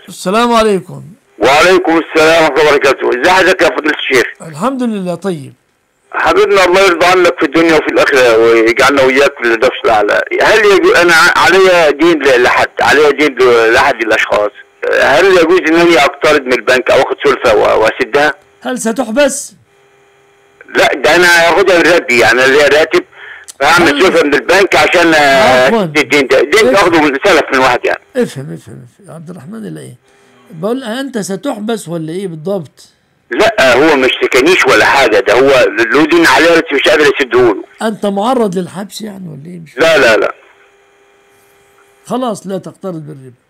السلام عليكم وعليكم السلام ورحمه الله وبركاته ازي حضرتك يا فضيله الشيخ الحمد لله طيب حبيبنا الله يرضى عنك في الدنيا وفي الاخره ويجعلنا وياك في الدرس الاعلى هل يجوز انا علي دين لحد علي دين لاحد الاشخاص هل يجوز انني اقترض من البنك او اخد سلفه و- واسدها؟ هل ستحبس؟ لا ده انا هاخدها من راتبي يعني أنا ليا راتب هعمل هل- سلفه من البنك عشان عفواً. اسد الدين ده دين إيه؟ اخده من سلف من واحد يعني افهم افهم افهم عبد الرحمن الا ايه؟ بقول انت ستحبس ولا ايه بالضبط؟ لا هو مش سكنيش ولا حاجه ده هو له دين عليه بس مش قادر اسده له انت معرض للحبس يعني ولا ايه؟ مش لا لا لا خلاص لا تقترض بالربا